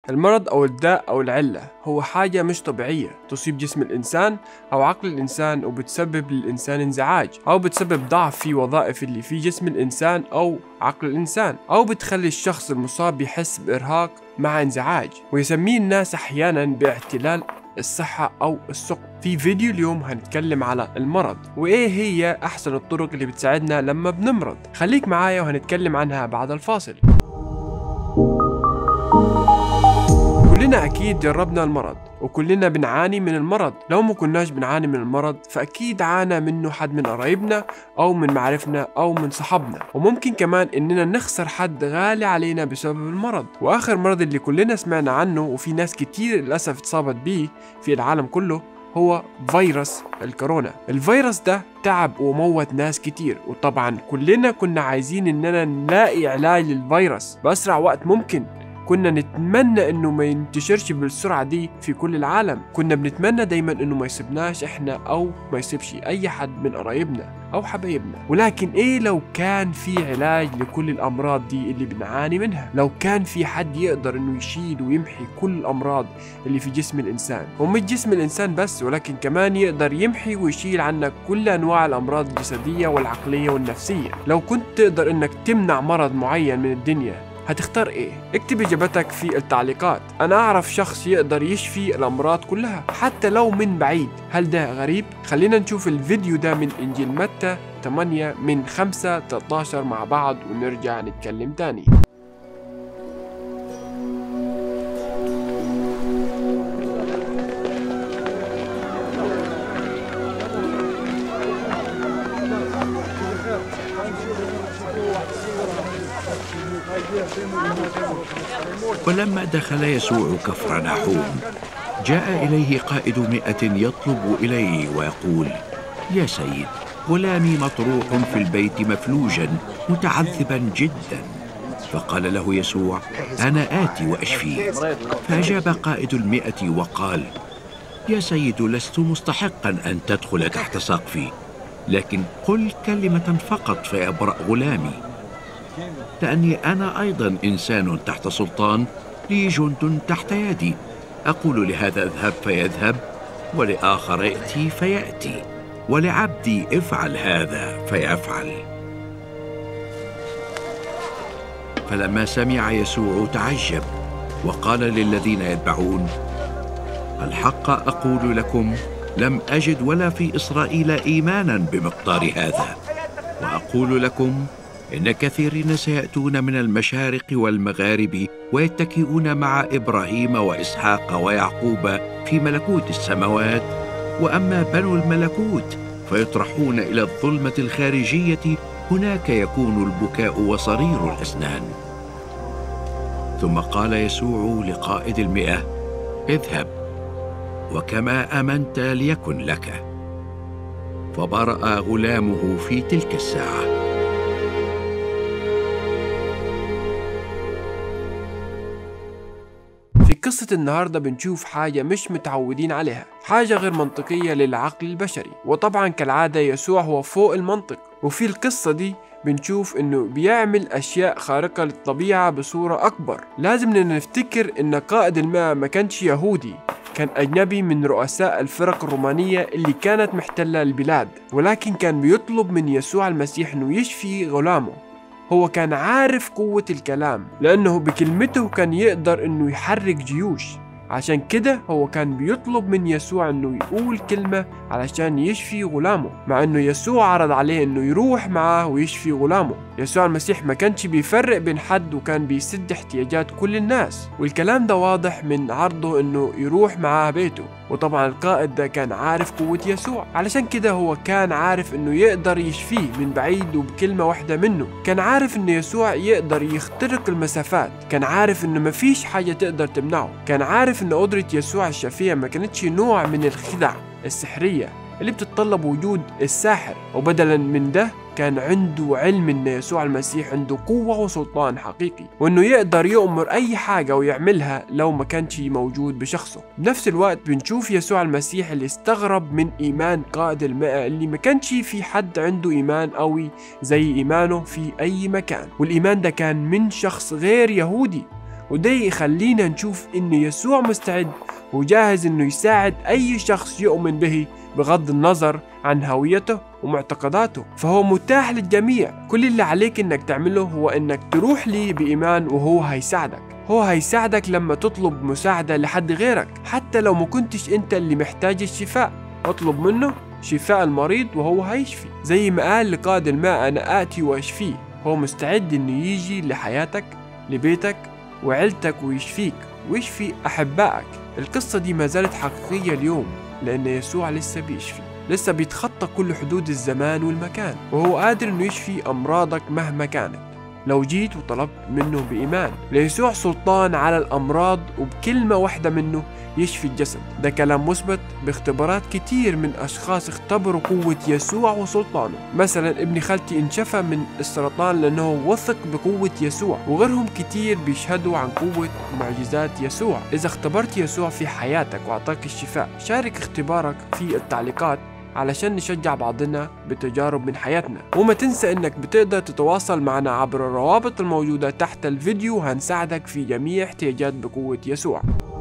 المرض أو الداء أو العلة هو حاجة مش طبيعية تصيب جسم الإنسان أو عقل الإنسان وبتسبب للإنسان انزعاج أو بتسبب ضعف في وظائف اللي في جسم الإنسان أو عقل الإنسان أو بتخلي الشخص المصاب يحس بإرهاق مع انزعاج ويسميه الناس أحيانا باعتلال الصحة أو السقم في فيديو اليوم هنتكلم على المرض وإيه هي أحسن الطرق اللي بتساعدنا لما بنمرض خليك معايا وهنتكلم عنها بعد الفاصل كلنا أكيد جربنا المرض وكلنا بنعاني من المرض لو ما كناش بنعاني من المرض فأكيد عانى منه حد من قرايبنا أو من معرفنا أو من صحابنا وممكن كمان إننا نخسر حد غالي علينا بسبب المرض وآخر مرض اللي كلنا سمعنا عنه وفي ناس كتير للأسف اتصابت بيه في العالم كله هو فيروس الكورونا الفيروس ده تعب وموت ناس كتير وطبعا كلنا كنا عايزين اننا نلاقي علاج للفيروس بأسرع وقت ممكن كنا نتمنى انه ما ينتشرش بالسرعة دي في كل العالم كنا بنتمنى دايما انه ما يصيبناش احنا او ما يصيبش اي حد من قرايبنا او حبايبنا ولكن ايه لو كان في علاج لكل الامراض دي اللي بنعاني منها لو كان في حد يقدر انه يشيل ويمحي كل الامراض اللي في جسم الانسان ومش جسم الانسان بس ولكن كمان يقدر يمحي ويشيل عنا كل انواع الامراض الجسدية والعقلية والنفسية لو كنت تقدر انك تمنع مرض معين من الدنيا هتختار ايه؟ اكتب اجابتك في التعليقات انا اعرف شخص يقدر يشفي الامراض كلها حتى لو من بعيد هل ده غريب؟ خلينا نشوف الفيديو ده من انجيل متى 8 من 5 13 مع بعض ونرجع نتكلم تاني ولما دخل يسوع كفر نحوم جاء إليه قائد مئة يطلب إليه ويقول يا سيد غلامي مطروح في البيت مفلوجا متعذبا جدا فقال له يسوع أنا آتي وأشفيه فأجاب قائد المئة وقال يا سيد لست مستحقا أن تدخل تحت سقفي لكن قل كلمة فقط فيبرأ غلامي لأني أنا أيضا إنسان تحت سلطان لي جند تحت يدي أقول لهذا اذهب فيذهب ولآخر ائتي فيأتي ولعبدي افعل هذا فيفعل فلما سمع يسوع تعجب وقال للذين يتبعون الحق أقول لكم لم أجد ولا في إسرائيل إيمانا بمقدار هذا وأقول لكم إن كثيرين سيأتون من المشارق والمغارب ويتكئون مع إبراهيم وإسحاق ويعقوب في ملكوت السماوات وأما بنو الملكوت فيطرحون إلى الظلمة الخارجية هناك يكون البكاء وصرير الأسنان ثم قال يسوع لقائد المئة اذهب وكما امنت ليكن لك فبرا غلامه في تلك الساعه في قصة النهاردة بنشوف حاجة مش متعودين عليها حاجة غير منطقية للعقل البشري وطبعا كالعادة يسوع هو فوق المنطق وفي القصة دي بنشوف انه بيعمل اشياء خارقة للطبيعة بصورة اكبر لازم نفتكر ان قائد الماء ما كانش يهودي كان أجنبي من رؤساء الفرق الرومانية اللي كانت محتلة البلاد ولكن كان بيطلب من يسوع المسيح انه يشفي غلامه هو كان عارف قوة الكلام لأنه بكلمته كان يقدر إنه يحرك جيوش عشان كده هو كان بيطلب من يسوع انه يقول كلمة علشان يشفي غلامه مع انه يسوع عرض عليه انه يروح معاه ويشفي غلامه يسوع المسيح ما كانش بيفرق بين حد وكان بيسد احتياجات كل الناس والكلام ده واضح من عرضه انه يروح معاه بيته وطبعا القائد ده كان عارف قوة يسوع علشان كده هو كان عارف انه يقدر يشفيه من بعيد وبكلمة واحدة منه كان عارف انه يسوع يقدر يخترق المسافات كان عارف انه مفيش حاجة تقدر تمنعه كان عارف ان قدرة يسوع الشفية ما كانتش نوع من الخدع السحرية اللي بتتطلب وجود الساحر وبدلا من ده كان عنده علم ان يسوع المسيح عنده قوة وسلطان حقيقي وانه يقدر يؤمر اي حاجة ويعملها لو ما كانش موجود بشخصه بنفس الوقت بنشوف يسوع المسيح اللي استغرب من ايمان قائد المئة اللي ما كانش في حد عنده ايمان قوي زي ايمانه في اي مكان والايمان ده كان من شخص غير يهودي وده يخلينا نشوف إنه يسوع مستعد وجاهز إنه يساعد أي شخص يؤمن به بغض النظر عن هويته ومعتقداته فهو متاح للجميع كل اللي عليك إنك تعمله هو إنك تروح ليه بإيمان وهو هيساعدك هو هيساعدك لما تطلب مساعدة لحد غيرك حتى لو ما كنتش انت اللي محتاج الشفاء اطلب منه شفاء المريض وهو هيشفي زي ما قال لقائد الماء أنا آتي وأشفيه هو مستعد إنه يجي لحياتك لبيتك وعيلتك ويشفيك ويشفي أحبائك القصة دي ما زالت حقيقية اليوم لأن يسوع لسه بيشفي لسه بيتخطى كل حدود الزمان والمكان وهو قادر إنه يشفي أمراضك مهما كانت لو جيت وطلبت منه بإيمان ليسوع سلطان على الأمراض وبكلمة واحدة منه يشفي الجسد ده كلام مثبت باختبارات كتير من أشخاص اختبروا قوة يسوع وسلطانه مثلا ابن خالتي انشفى من السرطان لأنه وثق بقوة يسوع وغيرهم كتير بيشهدوا عن قوة معجزات يسوع إذا اختبرت يسوع في حياتك وأعطاك الشفاء شارك اختبارك في التعليقات علشان نشجع بعضنا بتجارب من حياتنا وما تنسى انك بتقدر تتواصل معنا عبر الروابط الموجودة تحت الفيديو هنساعدك في جميع احتياجات بقوة يسوع